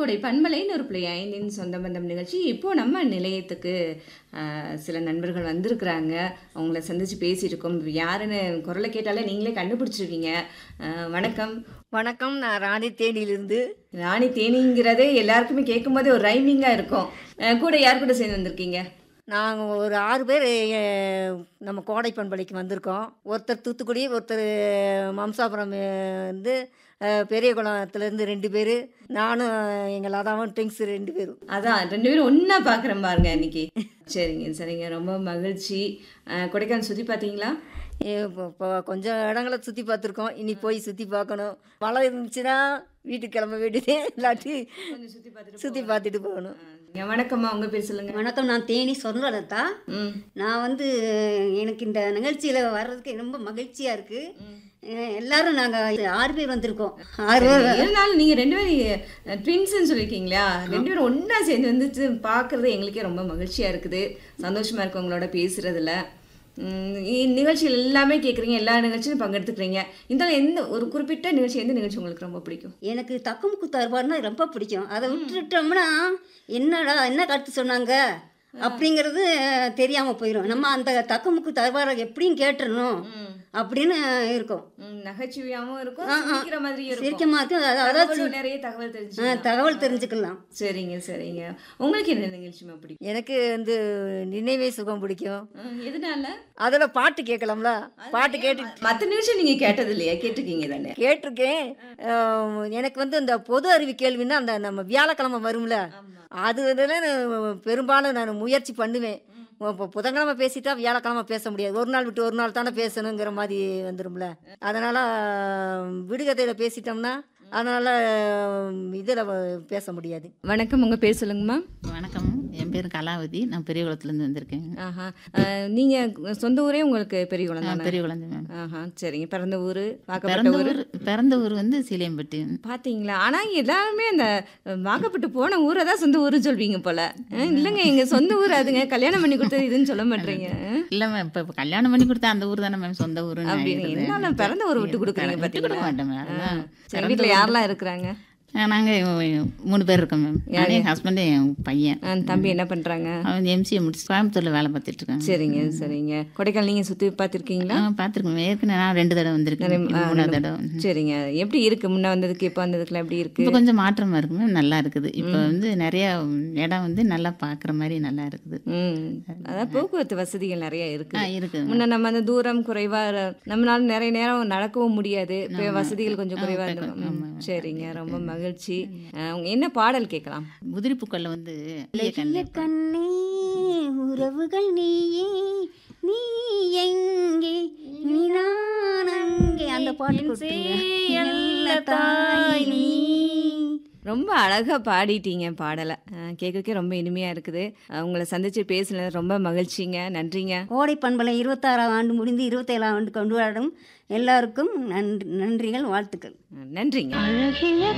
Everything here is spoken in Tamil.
கூடை பண்பலை ஒரு புள்ளி ஐந்தின் சொந்த பந்தம் நிகழ்ச்சி இப்போ நம்ம நிலையத்துக்கு ஆஹ், சில நண்பர்கள் வந்திருக்கிறாங்க அவங்கள சந்திச்சு பேசியிருக்கோம் யாருன்னு குரலை கேட்டாலே நீங்களே கண்டுபிடிச்சிருவீங்க ஆஹ், வணக்கம் வணக்கம் நான் ராணி தேனியிலிருந்து ராணி தேனிங்கிறதே எல்லாருக்குமே கேட்கும்போதே ஒரு ரைமிங்காக இருக்கும் ஆஹ், கூட யார் கூட சேர்ந்து வந்திருக்கீங்க நாங்கள் ஒரு ஆறு பேர் அஹ், நம்ம கோடை பண்பலைக்கு வந்திருக்கோம் ஒருத்தர் தூத்துக்குடி ஒருத்தர் மம்சாபுரம் அஹ், வந்து அஹ், பெரிய குளத்துலேருந்து ரெண்டு பேர் நானும் எங்கள் லதாவும் ட்ரிங்க்ஸ் ரெண்டு பேரும் அதான் ரெண்டு பேரும் ஒன்றா பார்க்குறேன் பாருங்க இன்னைக்கு சரிங்க சரிங்க ரொம்ப மகிழ்ச்சி ஆஹ், கொடைக்கானல் சுற்றி பார்த்தீங்களா இப்போ இப்போ கொஞ்சம் இடங்களை சுற்றி பார்த்துருக்கோம் இனி போய் சுற்றி பார்க்கணும் மழை இருந்துச்சுன்னா வீட்டுக்கு கிளம்ப வேண்டியதே இல்லாட்டி கொஞ்சம் சுற்றி பார்த்துட்டு சுற்றி பார்த்துட்டு போகணும் ஆஹ், வணக்கம்மா உங்கள் பேர் சொல்லுங்க வணக்கம் நான் தேனி சொர்ணலதா ம் நான் வந்து எனக்கு இந்த நிகழ்ச்சியில் வர்றதுக்கு ரொம்ப மகிழ்ச்சியாக இருக்குது எல்லாரும் நாங்கள் ஆறு பேர் வந்திருக்கோம் ஆறு பேர் இருந்தாலும் நீங்க ரெண்டு பேரும் ட்வின்ஸ்னு சொல்லியிருக்கீங்களா ரெண்டு பேரும் ஒண்ணா சேர்ந்து வந்துட்டு பார்க்கறது எங்களுக்கே ரொம்ப மகிழ்ச்சியா இருக்குது சந்தோஷமா இருக்கு உங்களோட பேசுறதுல உம், இ- நிகழ்ச்சிகள் எல்லாமே கேட்குறீங்க எல்லா நிகழ்ச்சியும் பங்கெடுத்துக்கிறீங்க இந்த எந்த ஒரு குறிப்பிட்ட நிகழ்ச்சி எந்த நிகழ்ச்சி உங்களுக்கு ரொம்ப பிடிக்கும் எனக்கு தக்குமுக்கு தருவார்னா ரொம்ப பிடிக்கும் அதை விட்டுட்டோம்னா என்னடா என்ன கருத்து சொன்னாங்க அப்படிங்கிறது தெரியாமல் போயிடும் நம்ம அந்த தக்குமுக்கு தருவாரை எப்படியும் கேட்டுறணும் அப்படின்னு இருக்கும் உம், நகைச்சுவையாவும் இருக்கும் ஆ, ஆ. சிரிக்கிற மாதிரியும் இருக்கும் சிரிக்கமா இருக்கும் அத- அதாவது தகவலும் நிறைய தகவல் ஆ, தெரிஞ்சு தகவல் தெரிஞ்சுக்கலாம் சரிங்க சரிங்க உங்களுக்கு என்ன நிகழ்ச்சிமா பிடிக்கும் எனக்கு வந்து நினைவே சுகம் பிடிக்கும் உம், எதனால அதில் பாட்டு கேட்கலாம்ல பாட்டு கேட்டு மற்ற நிகழ்ச்சி நீங்க கேட்டது இல்லையா கேட்டிருக்கீங்க தானே கேட்டிருக்கேன் ஆம், எனக்கு வந்து இந்த பொது அறிவு கேள்வின்னா அந்த நம்ம வியாழக்கிழமை வரும்ல அது இதில் நான் பெரும்பாலும் நான் முயற்சி பண்ணுவேன் இப்போ புதன்கிழமை பேசிட்டா வியாழக்கிழமை பேச முடியாது ஒரு நாள் விட்டு ஒரு நாள் தானே பேசணுங்கிற மாதிரி வந்துடும்ல அதனால் விடுகதையில் பேசிட்டோம்னா அதனால் இதில் பேச முடியாது வணக்கம் உங்க பேர் சொல்லுங்கம்மா வணக்கம் என் பேர் கலாவதி நான் பெரியகுளத்துலேருந்து வந்திருக்கேன் ஆஹா அஹ், நீங்க சொந்த ஊரே உங்களுக்கு பெரிய குளம் தானே பெரியகுளந்து மேம் ஆஹா சரிங்க பிறந்த ஊர் வாக்கப்பட்ட பிறந்த ஊர் ஊர் பிறந்த ஊர் வந்து சீலையம்பட்டி பாத்தீங்களா ஆனா எல்லாருமே அந்த அஹ், வாக்கப்பட்டு போன ஊரை தான் சொந்த ஊர் சொல்வீங்க போல அஹ், இல்லைங்க எங்க சொந்த ஊர் அதுங்க கல்யாணம் பண்ணி கொடுத்தது இதுன்னு சொல்ல மாட்டீங்க அஹ், இல்லை மேம் இப்போ இப்போ கல்யாணம் பண்ணி கொடுத்தா அந்த ஊர் தானே மேம் சொந்த ஊர் அப்படின்னு என்ன பிறந்த ஊர் விட்டு கொடுக்குறீங்க விட்டு கொடுக்க பாத்தீங்களா மாட்டேன் மேம் ஆ, அதான். சரி வீட்டுல யாரெல்லாம் இருக்கிறாங்க நாங்கள் மூணு பேர் இருக்கோம் மேம் நானே என் ஹஸ்பண்டு என் பையன் அஹ், தம்பி என்ன பண்றாங்க அவன் எம்சிஏ முடிச்சு கோயம்புத்தூரில் வேலை பார்த்துட்டு இருக்காங்க சரிங்க சரிங்க கொடைக்கானல் நீங்க சுத்தி பார்த்திருக்கீங்களா பார்த்துருக்கோம் ஏற்கனவே நான் ரெண்டு தடவை வந்திருக்கேன் இது மூணாவது தடவை சரிங்க எப்படி இருக்கு முன்ன வந்ததுக்கு இப்போ வந்ததுக்குலாம் எப்படி இருக்கு இப்போ கொஞ்சம் மாற்றமாக இருக்கு மேம் நல்லா இருக்குது இப்போ வந்து நிறைய இடம் வந்து நல்லா பார்க்குற மாதிரி நல்லா இருக்குது ம் அதான் போக்குவரத்து வசதிகள் நிறைய இருக்கு ஆ இருக்குது முன்ன நம்ம அந்த தூரம் குறைவா ர- நம்மளால நிறைய நேரம் நடக்கவும் முடியாது இப்போ வசதிகள் கொஞ்சம் குறைவா இருக்கும் ம், சரிங்க ரொம்ப மகிழ்ச்சி அஹ், உங்க என்ன பாடல் கேட்கலாம் உதிரி பூக்கள்ல வந்து இளைய கண்ணே கண்ணே உறவுகள் நீயே நீ எங்கே நீ நான் அங்கே அந்த பாட்டு கொடுத்துருங்க. தாய் நீ ரொம்ப அழகா பாடிட்டீங்க பாடலை அஹ், கேட்கறதுக்கே ரொம்ப இனிமையா இருக்குது அஹ், உங்களை சந்திச்சு பேசுனது ரொம்ப மகிழ்ச்சிங்க நன்றிங்க கோடை பண்பலை இருபத்தாறாம் ஆண்டு முடிந்து இருபத்தேழாம் ஆண்டு கொண்டாடும் எல்லாருக்கும் நன்றி நன்றிகள் வாழ்த்துக்கள் அஹ், நன்றிங்க அழகிய